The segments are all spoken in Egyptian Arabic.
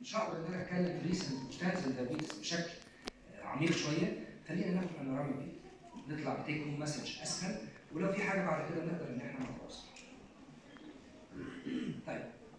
مش هقدر ان انا اتكلم في ريسنت ترانزل دايابيتس بشكل آه، عميق شويه خلينا ناخد بانوراما فيديو نطلع بتيك هوم مسج اسهل ولو في حاجه بعد كده نقدر ان احنا نتواصل. طيب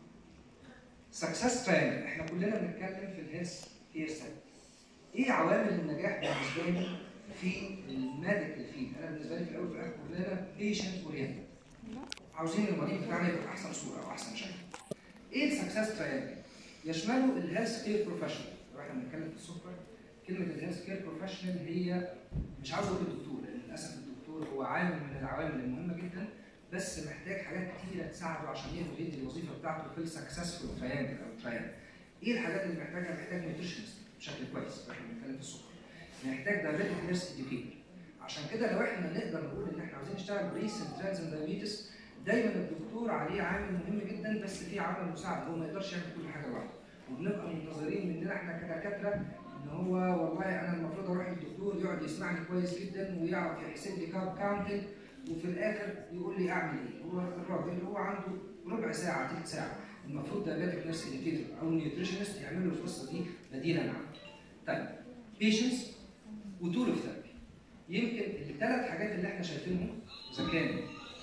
سكسس تراينجل احنا كلنا بنتكلم في الهيلث كير سيكتور. ايه عوامل النجاح بالنسبه لي في الميديكال فيلد؟ انا بالنسبه لي في الاول وفي الاخر كلنا بيشنت اورينتد. عاوزين المريض بتاعنا يبقى في احسن صوره او احسن شكل. ايه السكسس تراينجل؟ يشمله الهيلث كير بروفيشنال لو احنا بنتكلم في السكر كلمه الهيلث كير بروفيشنال هي مش عاوز اقول الدكتور لان للاسف الدكتور هو عامل من العوامل المهمه جدا بس محتاج حاجات كتيره تساعده عشان يقدر يدي الوظيفه بتاعته في السكسسفول تراينجل او تراينجل. ايه الحاجات اللي محتاجها؟ محتاج نيوتريشنست بشكل كويس احنا بنتكلم في السكر. محتاج دايبيتك نيرس اديوكيتور عشان كده لو احنا نقدر نقول ان احنا عاوزين نشتغل بريسنت ترانزن دايبيتس دايما الدكتور عليه عامل مهم جدا بس في عامل مساعد هو ما يقدرش يعمل كل حاجه لوحده وبنبقى منتظرين مننا احنا كدكاتره ان هو والله انا المفروض اروح للدكتور يقعد يسمعني كويس جدا ويعرف يحسب لي كارب كاونتنج وفي الاخر يقول لي اعمل ايه هو الراجل هو عنده ربع ساعه ثلث ساعه المفروض دايبيتك نيرس اديوكيتور او نيوتريشنست يعمل له القصه دي بديلا عنه طيب بيشنس وتول اوف ثيرابي يمكن الثلاث حاجات اللي احنا شايفينهم اذا كان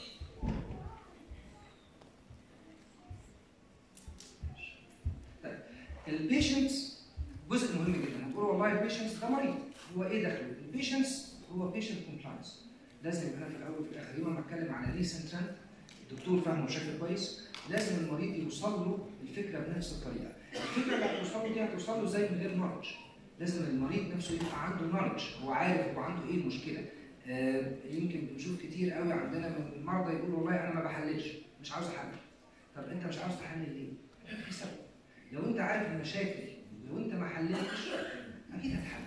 طيب البيشنتس جزء مهم جدا هتقول والله البيشنتس ده مريض هو ايه دخله؟ البيشنتس هو بيشنت كومبلاينس لازم انا في الاول وفي الاخر يوم ما اتكلم على ريسنت ترند الدكتور فاهمه بشكل كويس لازم المريض يوصل له الفكره بنفس الطريقه الفكره اللي هتوصل له دي هتوصل له زي من غير نولج لازم المريض نفسه يبقى عنده نولج هو عارف هو عنده ايه المشكله آه يمكن بنشوف كتير قوي عندنا من المرضى يقول والله انا ما بحللش مش عاوز احلل طب انت مش عاوز تحلل ليه؟ في سبب لو انت عارف المشاكل لو انت ما حللتش اكيد هتحلل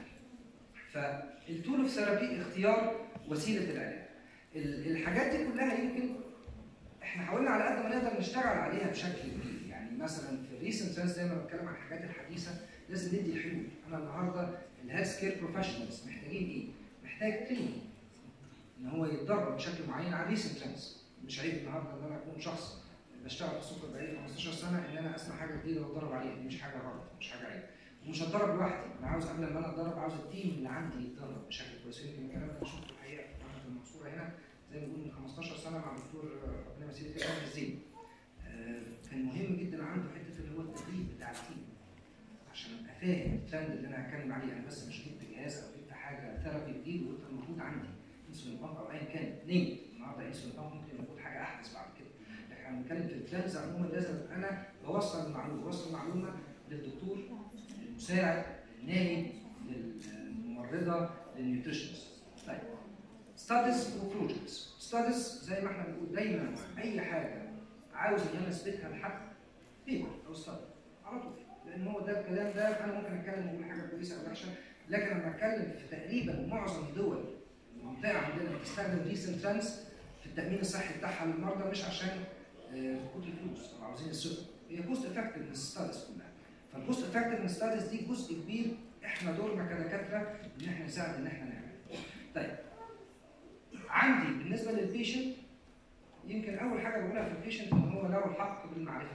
فالتول اوف ثيرابي اختيار وسيله العلاج ال- الحاجات دي كلها يمكن احنا حاولنا على قد ما نقدر نشتغل عليها بشكل كبير يعني مثلا في الريسنت ترانس دايما بتكلم عن الحاجات الحديثه لازم ندي الحلول انا النهارده الهيلث كير بروفيشنالز محتاجين ايه؟ محتاج تريننج ان هو يتدرب بشكل معين على الريسنت ترانس مش عيب النهارده ان انا اكون شخص بشتغل في السوق بقالي 15 سنه ان انا اسمع حاجه جديده واتدرب عليها دي مش حاجه غلط مش حاجه عيب ومش هتدرب لوحدي انا عاوز قبل ما انا اتدرب عاوز التيم اللي عندي يتدرب بشكل كويس يمكن الكلام ده شفته الحقيقه في جامعه المنصوره هنا زي ما بنقول من 15 سنه مع الدكتور آه، ربنا يمسيه بالخير أحمد الزين آه، كان مهم جدا عنده حته اللي هو التدريب بتاع التيم عشان ابقى فاهم الترند اللي انا هتكلم عليه انا بس مش جبت جهاز او جبت حاجه ثيرابي جديد وقلت المفروض عندي انسولين بامب او ايا كان نيم النهارده انسولين بامب ممكن يكون حاجه احدث بعد كده لكن احنا بنتكلم في الترندز عموما لازم انا بوصل المعلومه بوصل المعلومه للدكتور للمساعد للنايب للممرضه للنيوتريشنست طيب ستاديز وبروجكتس ستاديز زي ما احنا بنقول دايما اي حاجه عاوز ان انا اثبتها لحد بيبر او ستادي على طول لان هو ده الكلام ده انا ممكن اتكلم واقول حاجه كويسه او وحشه لكن لما اتكلم في تقريبا معظم الدول المنطقه عندنا بتستخدم ريسنت ترانس في التامين الصحي بتاعها للمرضى مش عشان آه، كتر فلوس او عاوزين الثقه هي كوست افكتفنس ستاديز كلها فالكوست افكتفنس ستاديز دي جزء كبير احنا دورنا كدكاتره ان احنا نساعد ان احنا نعمل طيب عندي بالنسبه للبيشنت يمكن اول حاجه بقولها في البيشنت ان هو له الحق بالمعرفه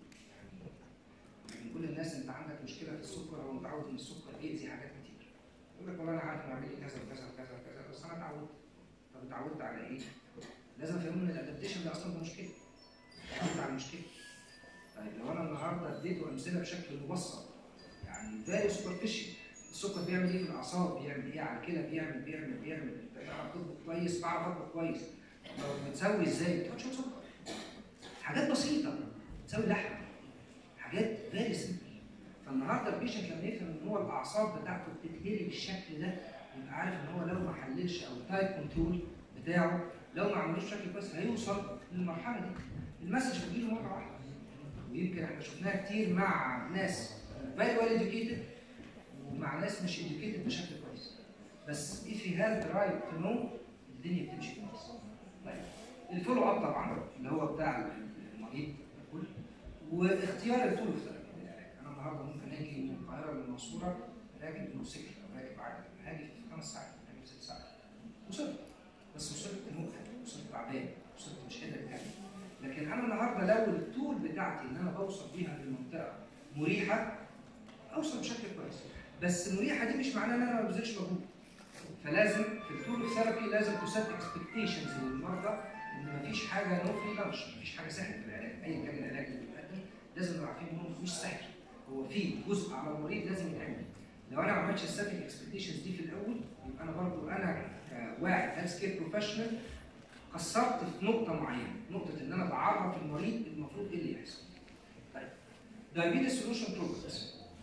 يعني كل الناس انت عندك مشكله في السكر او متعود ان السكر بيأذي حاجات كتير يقول لك والله انا عارف انه عامل لي كذا وكذا وكذا وكذا بس انا اتعودت طب اتعودت على ايه؟ لازم افهمهم ان الادابتيشن ده اصلا ده مشكله اتعودت على المشكله طيب لو انا النهارده اديته امثله بشكل مبسط يعني فيري سوبرفيشال السكر بيعمل ايه في الاعصاب بيعمل ايه على الكلى بيعمل بيعمل بيعمل انت بتعرف تطبخ كويس بعرف اطبخ كويس طب بتسوي ازاي؟ بتحط شويه سكر حاجات بسيطه بتسوي لحمه حاجات فيري سمبل فالنهارده البيشنت لما يفهم ان هو الاعصاب بتاعته بتتهري بالشكل ده يبقى عارف ان هو لو ما حللش او التايب كنترول بتاعه لو ما عملوش بشكل كويس هيوصل للمرحله دي المسج بتجيله مره واحده ويمكن احنا شفناها كتير مع ناس فيري ويل educated ومع ناس مش educated بشكل كويس بس if you have the right to know الدنيا بتمشي كويس طيب الفولو اب طبعا اللي هو بتاع المريض الكل واختيار التول اوف ثيرابي للعلاج انا النهارده ممكن اجي من القاهره للمنصوره راكب موتوسيكل او راكب عجله هاجي في خمس ساعات هاجي في ست ساعات وصلت بس وصلت مؤذي وصلت تعبان وصلت مش قادر اتكلم لكن انا النهارده لو التول بتاعتي ان انا بوصل بيها للمنطقه مريحه اوصل بشكل كويس بس المريحه دي مش معناها ان انا ما ببذلش مجهود فلازم في التول ثيرابي لازم تسيت اكسبكتيشنز للمرضى ان مفيش حاجه نو فري لانش مفيش حاجه سهله في العلاج ايا كان العلاج اللي بيتقدم لازم نبقى عارفين انه مش سهل هو في جزء على المريض لازم يتعمل لو انا ما عملتش السيتنج اكسبكتيشنز دي في الاول يبقى انا برضو انا كواحد هيلث كير بروفيشنال قصرت في نقطه معينه نقطه ان انا بعرف المريض المفروض ايه اللي يحصل طيب diabetes solution programs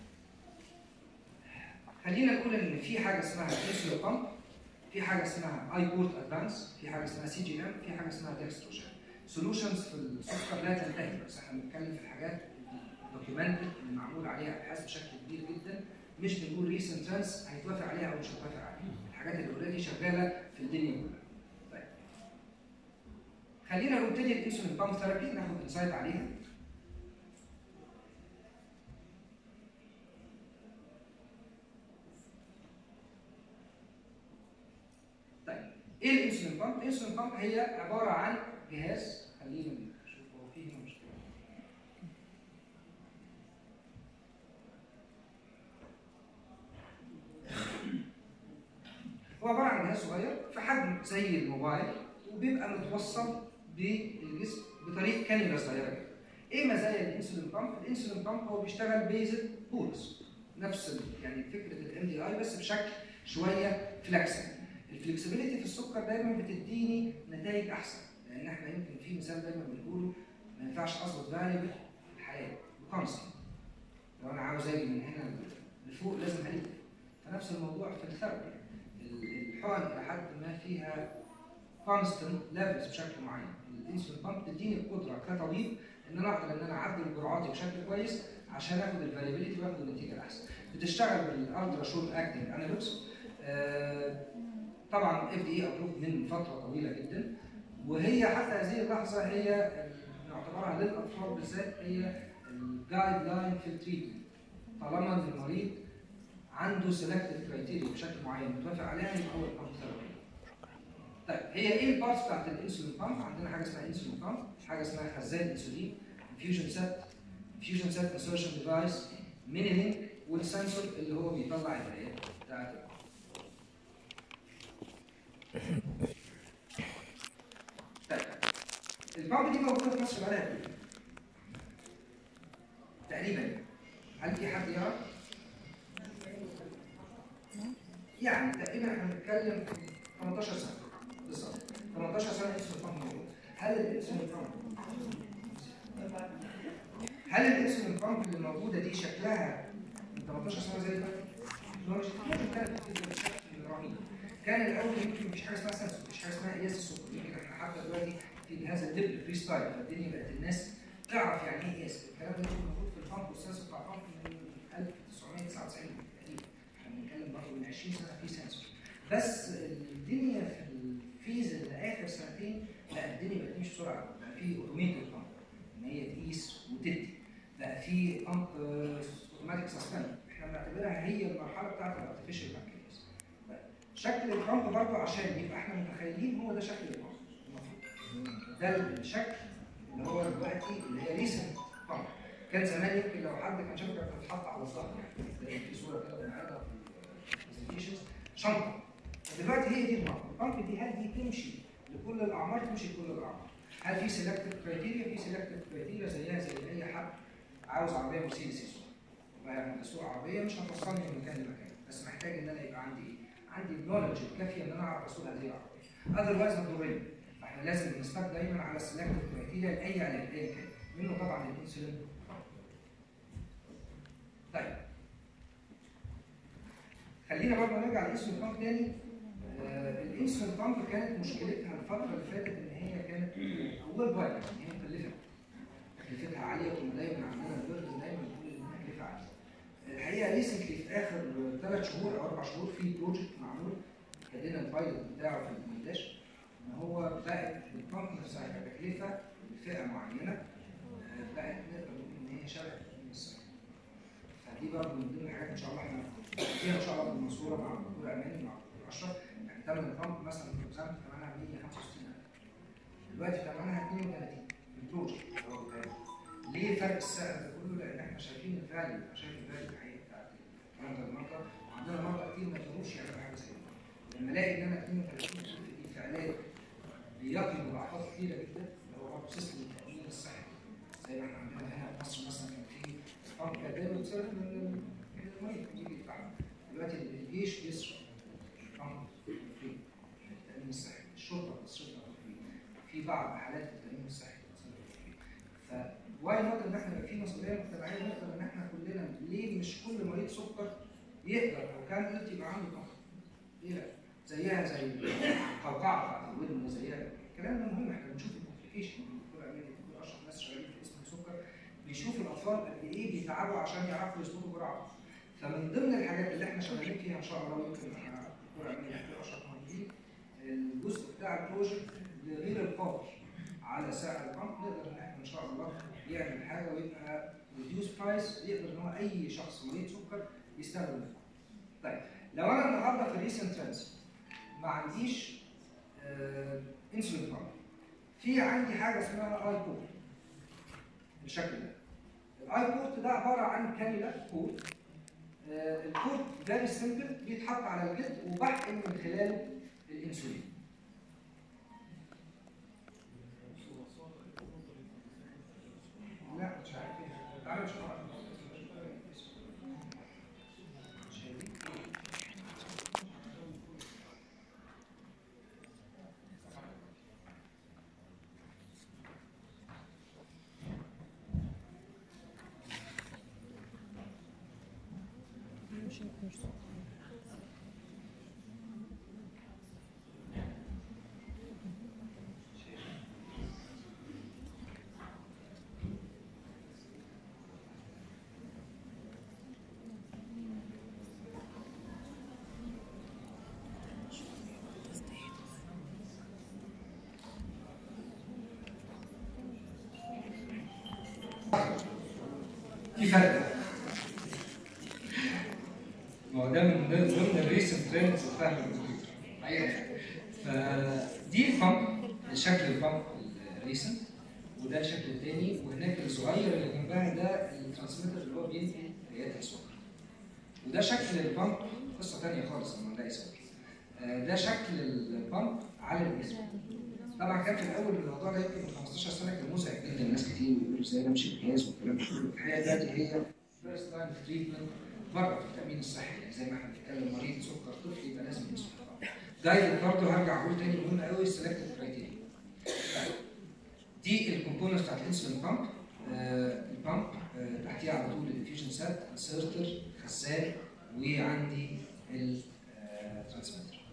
خلينا نقول ان في حاجه اسمها انسولين بامب في حاجه اسمها اي بورت ادفانس في حاجه اسمها سي جي ام في حاجه اسمها ديكستروجين سولوشنز في السكر لا تنتهي بس احنا بنتكلم في الحاجات دوكيومنتد اللي معمول عليها ابحاث بشكل كبير جدا مش بنقول ريسنت ترانس هيتوافق عليها او مش هيتوافق عليها الحاجات اللي اوريدي شغاله في الدنيا كلها طيب خلينا نبتدي الانسولين بامب ثيرابي ناخد انسايت عليها طيب ايه الانسولين بامب؟ الانسولين بامب هي عباره عن جهاز خلينا نشوف هو فيه هنا مشكله هو عباره عن جهاز صغير في حجم زي الموبايل وبيبقى متوصل بالجسم بطريقه كانيولا صغيره كده. ايه مزايا الانسولين بامب؟ الانسولين بامب هو بيشتغل بيزل بولس نفس ال- يعني فكره الام دي اي بس بشكل شويه فلكسبل. الفلكسبيليتي في السكر دايما بتديني نتائج احسن لان احنا يمكن في مثال دايما بنقوله ما ينفعش اظبط فاريبل في الحياه بكونستنت لو انا عاوز اجي من هنا لفوق لازم الف فنفس الموضوع في الثيرابي ال- الحقن الى حد ما فيها كونستنت ليفلز بشكل معين الانسولين بامب تديني القدره كطبيب ان انا اقدر ان انا اعدل جرعاتي بشكل كويس عشان اخد الفاريبيليتي واخد النتيجه الاحسن بتشتغل بالالترا شورت اكتنج انالوجز طبعا اف دي ابروف من فتره طويله جدا وهي حتى هذه اللحظه هي نعتبرها للاطفال بالذات هي الجايد لاين في التريتمنت طالما ان المريض عنده سيلكتيف كرايتيريا بشكل معين متوافق عليها يبقى هو البامب ثيرابي. طيب هي ايه البارتس بتاعت الانسولين بامب؟ عندنا حاجه اسمها انسولين بامب، حاجه اسمها خزان انسولين، انفيوجن سيت، انفيوجن سيت انسرشن ديفايس، ميني لينك والسنسور اللي هو بيطلع البيانات بتاعت البامب. طيب البامب دي موجوده في مصر بقالها قد ايه؟ تقريبا هل في حد يعرف؟ يعني تقريبا احنا بنتكلم في 18 سنه بالظبط 18 سنه الانسولين بامب موجود هل الانسولين بامب هل الانسولين بامب اللي موجوده دي شكلها من 18 سنه زي دلوقتي؟ هو مش ممكن كانت بتبقى بشكل رهيب كان الاول يمكن مفيش حاجه اسمها سنسور مفيش حاجه اسمها قياس السكر يمكن احنا حتى دلوقتي في جهاز الدبل فري ستايل فالدنيا بقت الناس تعرف يعني ايه قياس الكلام ده كان موجود في البامب والسنسور بتاع البامب من 1999 تقريبا احنا بنتكلم برضه من 20 سنه في سنسور بس الدنيا في الفيز اللي اخر سنتين لا الدنيا بقت تمشي بسرعه بقى في اوتوميتد بامب ان هي تقيس وتدي بقى في بامب اوتوماتيك سسبند احنا بنعتبرها هي المرحله بتاعت الارتفيشال بانكرياس شكل البامب برضه عشان يبقى احنا متخيلين هو ده شكل البامب المفروض ده الشكل اللي هو دلوقتي اللي هي ريسنت بامب كان زمان يمكن لو حد كان شافه كانت بتتحط على الظهر يعني تلاقي في صوره كده بنعرضها في البرزنتيشنز شنطه دلوقتي هي دي البامب البامب دي هل دي تمشي لكل الاعمار تمشي لكل الاعمار هل في سيلكتيف كرايتيريا في سيلكتيف كرايتيريا زيها زي اي حد عاوز عربيه مرسيدس يسوق والله انا بسوق عربيه مش هتوصلني من مكان لمكان بس محتاج ان انا يبقى عندي ايه؟ عندي النولج الكافيه ان انا اعرف اسوق هذه العربيه اذروايز هتضرني فاحنا لازم بنستخدم دايما على السيلكتيف كرايتيريا لاي علاج ايا كان منه طبعا الانسولين طيب خلينا برضه نرجع للانسولين بامب تاني آه الانسولين بامب كانت مشكلتها الفتره اللي فاتت ان هي كانت اول بايك ان هي مكلفه تكلفتها عاليه كنا دايما عندنا البيرد دايما بنقول ان التكلفه عاليه الحقيقه ريسنتلي في اخر ثلاث شهور او اربع شهور في بروجكت معمول ابتدينا البايلوت بتاعه في البنجلاديش ان هو بقت البامب نفسها كتكلفه لفئه معينه آه، بقت نقدر نقول ان هي شبه الصين فدي برضه من ضمن الحاجات ان شاء الله احنا فيها ان شاء الله في المنصوره مع الدكتور اماني مع الدكتور اشرف يعني ثمن البامب مثلا في الزمن ثمنها 165000 دلوقتي ثمنها 32 البروجكت اللي هو بتاعي. ليه فرق السعر ده كله؟ لان احنا شايفين الفاليو انا شايف الفاليو الحقيقي بتاعت الكلام ده المرضى وعندنا مرضى كتير ما يقدروش يعملوا حاجه زي كده لما الاقي ان انا 32 في علاج بيقي مضاعفات كتيره جدا اللي هو برضه سيستم التامين الصحي زي ما احنا عندنا هنا في مصر مثلا كان في فرق دايما بتصرف من من المريض بيجي يدفع دلوقتي الجيش بيصرف فرق فري التامين الصحي الشرطه بتصرف فري في بعض حالات التامين الصحي بتصرف فري فواي نوت ان احنا يبقى في مسؤوليه مجتمعيه نقدر ان احنا كلنا ليه مش كل مريض سكر يقدر لو كان قلت يبقى عنده كفر ليه لا؟ زيها زي القوقعه بتاعت الودن زيها الكلام ده مهم احنا بنشوف الكومبليكيشن الدكتور امين الدكتور اشرف ناس شغالين في اسم السكر بيشوف الاطفال قد ايه بيتعبوا عشان يعرفوا يظبطوا جرعه فمن ضمن الحاجات اللي احنا شغالين فيها ان شاء الله يمكن مع الدكتور امين الدكتور اشرف موجودين الجزء بتاع البروجكت لغير القادر على سعر البنك نقدر ان احنا ان شاء الله يعمل حاجه ويبقى ريديوس برايس يقدر ان هو اي شخص مريض سكر يستخدم البنك. طيب لو انا النهارده في ريسنت ترانس ما عنديش انسولين بامب في عندي حاجه اسمها اي بورت بالشكل ده الاي بورت ده عباره عن كانيولا بورت آه البورت فيري سمبل بيتحط على الجلد وبحقن من خلاله الانسولين لا مش عارف ايه تعالى نشوف في فرق ما هو ده من ضمن الريسنت ترندز في فهم الكمبيوتر حقيقة فدي البامب شكل البامب الريسنت وده الشكل الثاني وهناك الصغير اللي جنبها ده الترانسميتر اللي هو بينقل ريات السكر وده شكل البامب قصه ثانيه خالص لما نلاقي سكر ده شكل البامب على الجسم طبعا كان في الاول الموضوع ده يمكن من 15 سنه كان مزعج جدا لناس كتير يقولوا ازاي نمشي الجهاز والكلام ده كله الحقيقه دلوقتي هي فيرست لاين تريتمنت بره في التامين الصحي يعني زي ما احنا بنتكلم مريض سكر طفل يبقى لازم ينسى دايت برضه هرجع اقول تاني مهم قوي السلكتد كرايتيريا دي الكومبوننت بتاعت الانسولين بامب آه البامب آه تحتيها على طول الديفيوجن سات انسرتر خزان وعندي الترانسميتر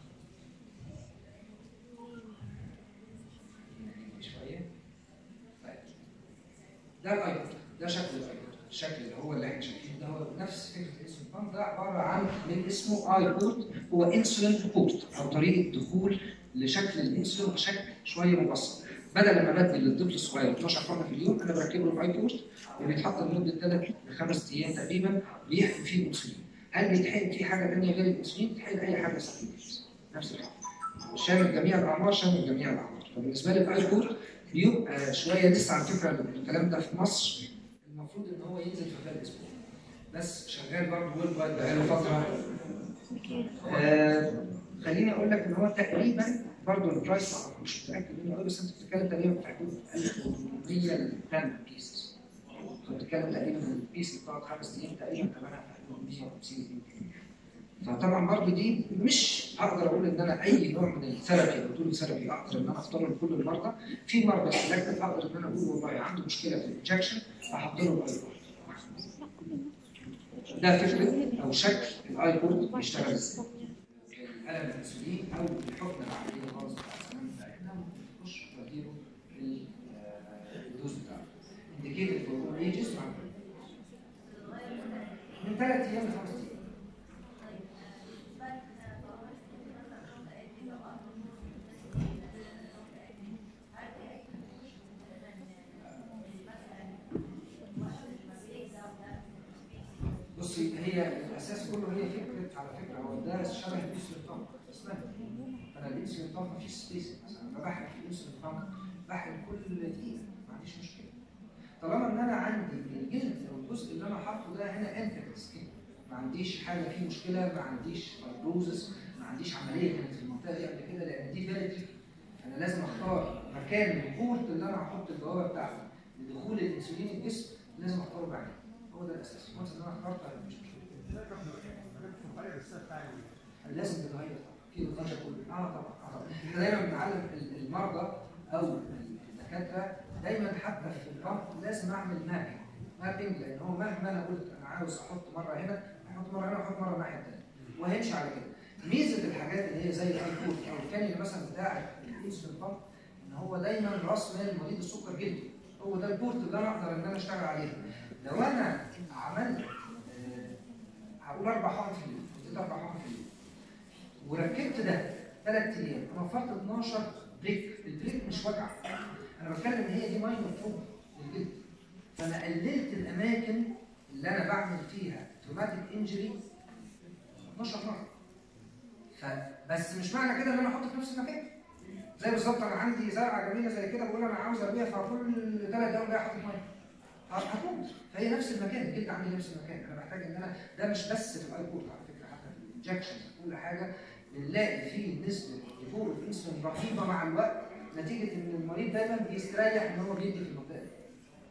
شويه طيب ده الايبود ده شكل الايبود الشكل اللي هو اللي احنا شايفينه ده هو نفس فكره الانسولين بامب ده عباره عن من اسمه اي بورت هو انسولين بورت او طريقه دخول لشكل الانسولين بشكل شويه مبسط بدل ما بدي للطفل الصغير 12 حقنه في اليوم انا بركب له الاي بورت وبيتحط لمده ثلاث لخمس ايام تقريبا بيحقن فيه الانسولين هل بيتحقن فيه حاجه ثانيه غير الانسولين؟ بيتحقن اي حاجه سبلمنت نفس الحاجه شامل جميع الاعمار شامل جميع الاعمار فبالنسبه لي الاي بورت بيبقى شويه لسه على فكره الكلام ده في مصر المفروض ان هو ينزل في خلال اسبوع بس شغال برضه وورلد وايد بقاله فتره آه خليني اقول لك ان هو تقريبا برضه البرايس مش متاكد منه قوي بس انت بتتكلم تقريبا في حدود 1800 ل 10 بيسز فبتتكلم تقريبا البيس اللي بتقعد خمس ايام تقريبا ثمنها في حدود 150 جنيه فطبعا برضه دي مش هقدر اقول ان انا اي نوع من الثيرابي او طول الثيرابي اقدر ان انا اختاره لكل المرضى في مرضى سلكتد اقدر ان انا اقول والله عنده مشكله في الانجكشن احط له الاي بورد ده فكره او شكل الاي بورد بيشتغل ازاي الم الانسولين او الحقنه العمليه خالص بتاع السنان بتاعتنا بخش بديله الدوز بتاعه انديكيتد فور ايجز من ثلاث ايام لخمس ايام بصي هي الاساس كله هي فكره على فكره هو ده شبه الانسولين بامب اسمها انا الانسولين بامب مفيش سبيس مثلا لما بحقن في الانسولين بامب بحقن كل دقيقه ما عنديش مشكله طالما ان انا عندي الجلد او الجزء اللي انا حاطه ده هنا انتكت سكين ما عنديش حاجه فيه مشكله ما عنديش فايبروزس ما عنديش عمليه كانت في المنطقه دي قبل كده لان دي فيري انا لازم اختار مكان البورت اللي انا هحط البوابه بتاعتي لدخول الانسولين الجسم لازم اختاره بعدين هو ده الاساس وانس ان انا اخترت أنا مش مشكله لازم تتغير طبعا في نقاش كله اه طبعا اه طبعا احنا دايما بنعلم ال- المرضى او الدكاتره دايما حتى في البامب لازم اعمل مابينج مابينج لان هو مهما انا قلت انا عاوز احط مره هنا احط مره هنا واحط مره الناحيه الثانيه وهيمشي على كده ميزه الحاجات اللي هي زي الايكون او الكانيولا مثلا بتاع الانسولين بامب ان هو دايما راس مال مريض السكر جلده هو ده البورت اللي انا اقدر ان انا اشتغل عليه لو انا عملت آه، هقول اربع حقن في اليوم اديت اربع حقن في اليوم وركبت ده ثلاث ايام انا وفرت 12 بريك البريك مش وجع انا بتكلم ان هي دي ماينور تروما للجلد فانا قللت الاماكن اللي انا بعمل فيها توماتيك انجري 12 مره فبس مش معنى كده ان انا احط في نفس المكان زي بالظبط انا عندي زرعه جميله زي كده بقول انا عاوز اربيها فكل ثلاث دقايق جاي احط ميه هتموت فهي نفس المكان الجلد عندي نفس المكان انا محتاج ان انا ده مش بس في الاي بورت على فكره حتى في الانجكشنز كل حاجه بنلاقي فيه نسبه ظهور الانسولين رهيبه مع الوقت نتيجه ان المريض دايما بيستريح ان هو بيدي في المنطقه دي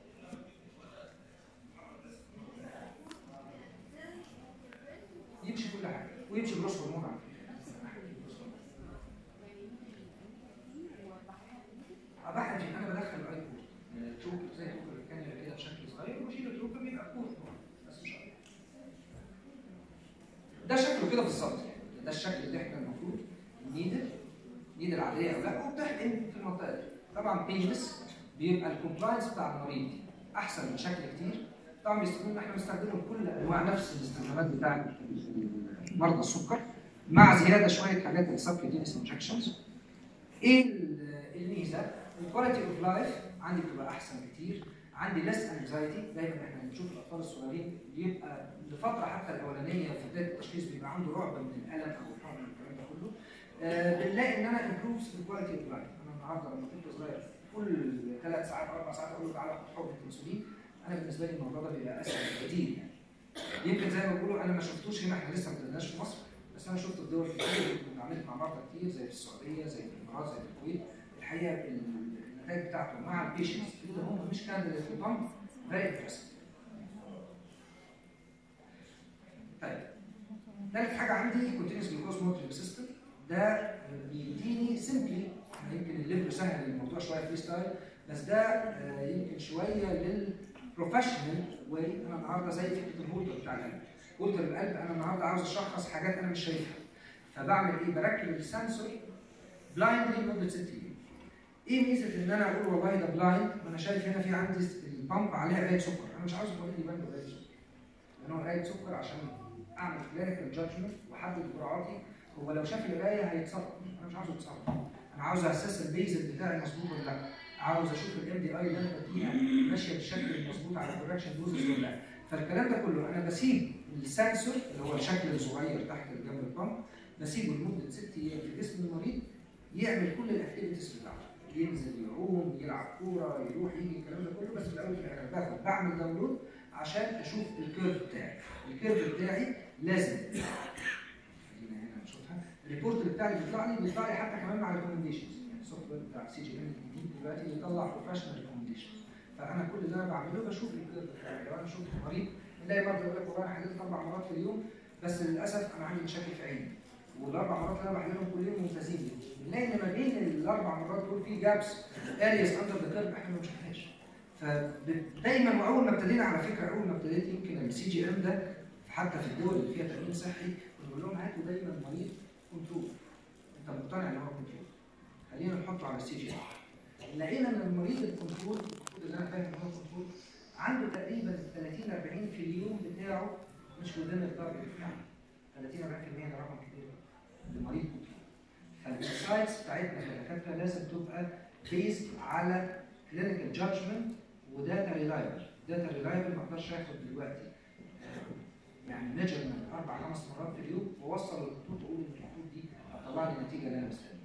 يمشي كل حاجه ويمشي بروس هرمون على فكره بحقن فيه انا بدخل الاي بورت تروب زي تروب الكانيولا كده بشكل صغير وبشيل التروب بيبقى بورت بس مش اكتر ده شكله كده بالظبط يعني ده الشكل اللي احنا المفروض نيدل نيدل عاديه او لا وبتحقن في المنطقه دي طبعا بينس بيبقى الكومبلاينس بتاع المريض احسن بشكل كتير طبعا بيستخدمون احنا بنستخدمه كل انواع نفس الاستخدامات بتاع مرضى السكر مع زياده شويه حاجات السبكيوتينس انجكشنز ايه ال- الميزه؟ الكواليتي اوف لايف عندي بتبقى احسن كتير عندي ليس انكزايتي دايما احنا بنشوف الاطفال الصغيرين بيبقى لفتره حتى الاولانيه في بدايه التشخيص بيبقى عنده رعب من الالم او الحرب من الكلام ده كله آه بنلاقي ان انا امبروفز في الكواليتي اوف لايف انا النهارده لما كنت صغير كل ثلاث ساعات اربع ساعات اقول له تعالى خد حقنه انسولين انا بالنسبه لي الموضوع ده بيبقى اسهل كتير يعني يمكن زي ما بيقولوا انا ما شفتوش هنا احنا لسه ما ابتديناش في مصر بس انا شفته في دول كتير كنت عملت مع مرضى كتير زي في السعوديه زي في الامارات زي في الكويت الحقيقه النتائج بتاعته مع البيشنتس اللي هم مش كانديديت في البامب فيري امبرسيف طيب ثالث حاجه عندي كونتينوس جلوكوز مونترنج سيستم ده بيديني سيمبلي يمكن الليفر سهل الموضوع شويه فري ستايل بس ده آه، يمكن شويه للبروفيشنال واي انا النهارده زي فكره الهولدر بتاع القلب هولدر القلب انا النهارده عاوز اشخص حاجات انا مش شايفها فبعمل ايه؟ بركب السنسور بلايندلي لمده ست ايام ايه ميزه ان انا اقول والله ده بلايند وانا شايف هنا في عندي البامب عليها قرايه سكر انا مش عاوز المريض يبان له قرايه سكر لان هو قرايه سكر عشان اعمل كلينيكال جادجمنت واحدد جرعاتي هو لو شاف القرايه هيتصرف انا مش عاوزه يتصرف انا عاوز اساس البيزل بتاعي مظبوط ولا لا عاوز اشوف الام دي اي اللي انا بديها ماشيه بالشكل المظبوط على الكوركشن دوزز ولا لا فالكلام ده كله انا بسيب السنسور اللي هو الشكل الصغير تحت جنب البامب بسيبه لمده ست ايام في جسم المريض يعمل كل الاكتيفيتيز بتاعته ينزل يعوم يلعب كوره يروح يجي الكلام ده كله بس في الاول وفي الاخر باخد بعمل داونلود عشان اشوف الكيرف بتاعي الكيرف بتاعي لازم خلينا هنا نشوفها الريبورت بتاعي اللي بيطلع لي بيطلع لي حتى كمان مع ريكومنديشنز يعني السوفت وير بتاع سي جي ام الجديد دلوقتي بيطلع بروفيشنال ريكومنديشنز فانا كل اللي انا بعمله بشوف الكيرف بتاعي لو انا شفت مريض نلاقي مرضى يقول لك والله انا حللت اربع مرات في اليوم بس للاسف انا عندي مشاكل في عيني والاربع مرات اللي انا بحللهم كل يوم ممتازين بنلاقي ان ما بين الاربع مرات دول في جابس ارياس اندر ذا كيرف احنا ما شفناش فدايما واول ما ابتدينا على فكره اول ما ابتديت يمكن السي جي ام ده حتى في الدول اللي فيها تامين صحي بنقول لهم هاتوا دايما مريض كنترول انت مقتنع ان هو كنترول خلينا نحطه على السي جي ام لقينا ان المريض الكنترول المفروض اللي انا فاهم ان هو كنترول عنده تقريبا 30 40 في اليوم بتاعه مش وذين التارجت بتاعه 30 40% ده رقم كبير لمريض كنترول فالانسايتس بتاعتنا كدكاتره لازم تبقى بيزد على كلينيكال جادجمنت وداتا ريلايبل داتا ريلايبل ما اقدرش اخد دلوقتي يعني ميجرمنت اربع خمس مرات في اليوم واوصل للخطوط اقول ان الخطوط دي هتطلع لي النتيجه اللي انا مستنيها.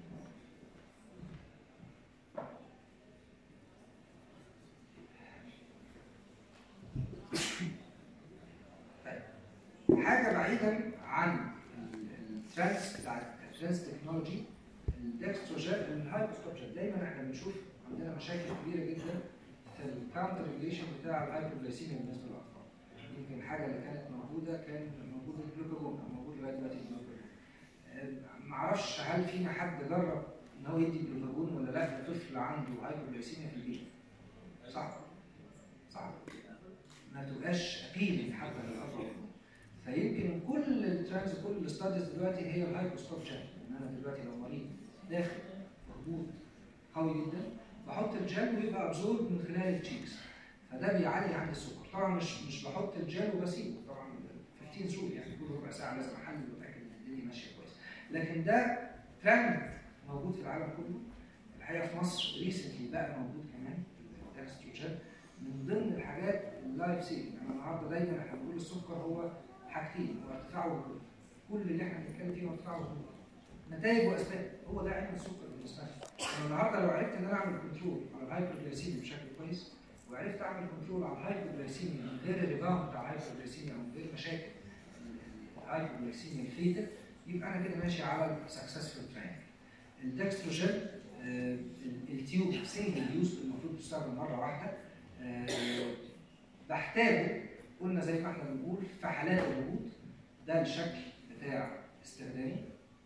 حاجه بعيدا عن الترانس بتاع الترانس تكنولوجي الدكستروجين الهايبوستوب جيل دايما احنا بنشوف عندنا مشاكل كبيره جدا في الكاونتر ريليشن بتاع الهايبوجلايسيميا بالنسبه للاطفال يمكن الحاجه اللي كانت موجوده كان موجود الجلوكاجون كان موجود لغايه دلوقتي الجلوكاجون آه، معرفش هل فينا حد جرب ان هو يدي جلوكاجون ولا لا لطفل عنده هايبوجلايسيميا في البيت صح صح ما تبقاش ابيلنج حتى للاطفال فيمكن كل الترانز كل الستاديز دلوقتي هي الهايبوستوب جل ان انا دلوقتي لو مريض داخل مربوط قوي جدا بحط الجل ويبقى ابزورب من خلال التشيكس فده بيعلي عندي السكر طبعا مش مش بحط الجل وبسيبه طبعا 15 سوق يعني كل ربع ساعه لازم احلل واتاكد ان الدنيا ماشيه كويس لكن ده ترند موجود في العالم كله الحقيقه في مصر ريسنتلي بقى موجود كمان الدكستروجين من ضمن الحاجات اللايف سيفنج انا النهارده دايما احنا بنقول السكر هو حاجتين هو ارتفاع وهبوط كل اللي احنا بنتكلم فيه هو ارتفاع وهبوط نتائج واسباب هو ده علم السكر بالنسبه لي انا النهارده لو عرفت ان انا اعمل كنترول على الهايبوجلايسيميا بشكل كويس وعرفت اعمل كنترول على الهايبوجلايسيميا من غير الريباوند بتاع الهايبوجلايسيميا او من غير مشاكل الهايبوجلايسيميا الفيتال يبقى انا كده ماشي على السكسسفول تراك الدكستروجين آه، التيوب سنجل يوز المفروض تستخدم مره واحده آه، بحتاجه قلنا زي ما احنا بنقول في حالات الوجود ده الشكل بتاع استخدامي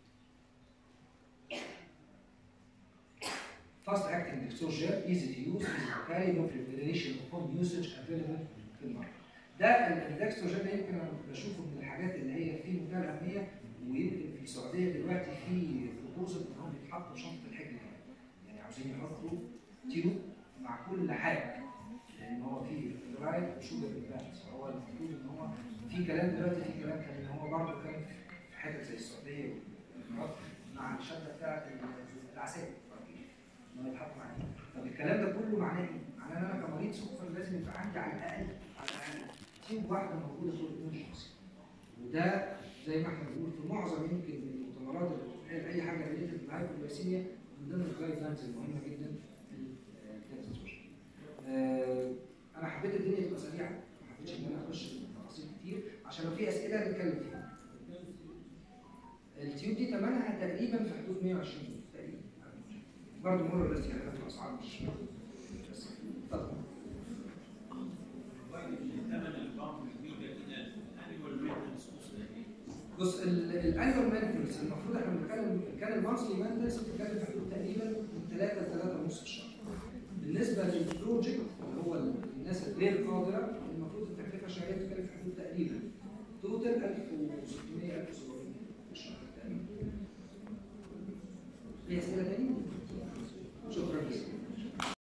fast acting dextrose gel easy to use easy to carry no preparation upon usage available في المرة ده الدكستروجين ده يمكن انا بشوفه من الحاجات اللي هي في منتهى الاهميه ويمكن في السعوديه دلوقتي في بروبوزل ان هم بيتحطوا في شنطه الحجر كمان يعني عاوزين يحطوا تيوب مع كل حاجه لان هو في فلورايد وشوجر بالانس فهو المفروض ان هو في كلام دلوقتي في كلام كان ان هو برضه كان في حتت زي السعوديه والامارات مع الشده بتاعت العساكر ان هو يتحط معاه طب الكلام ده كله معناه ايه؟ معناه ان انا كمريض سكر لازم يبقى عندي على الاقل على الاقل تيوب واحده موجوده طول اليوم الشخصي وده زي ما احنا بنقول في معظم يمكن من المؤتمرات اللي بتتقال اي حاجه ريليتد بالهايبوجلايسيميا من ضمن الجايد لاينز المهمه جدا في الكانسر آه انا حبيت الدنيا تبقى سريعه ما حبيتش ان انا اخش في تفاصيل كتير عشان لو في اسئله نتكلم فيها التيوب دي ثمنها تقريبا في حدود 120 جنيه تقريبا برضه مره بس يعني في الاسعار مش بس اتفضل بص الانيوال مانتنس المفروض احنا بنتكلم كان المانثلي مانتنس بتتكلم في حدود تقريبا من 3 ل 3 ونص في الشهر. بالنسبه للبروجكت اللي هو الناس الغير قادره المفروض التكلفه الشهريه بتتكلم في حدود تقريبا توتال 1600 1700 في الشهر تقريبا. في اسئله تاني؟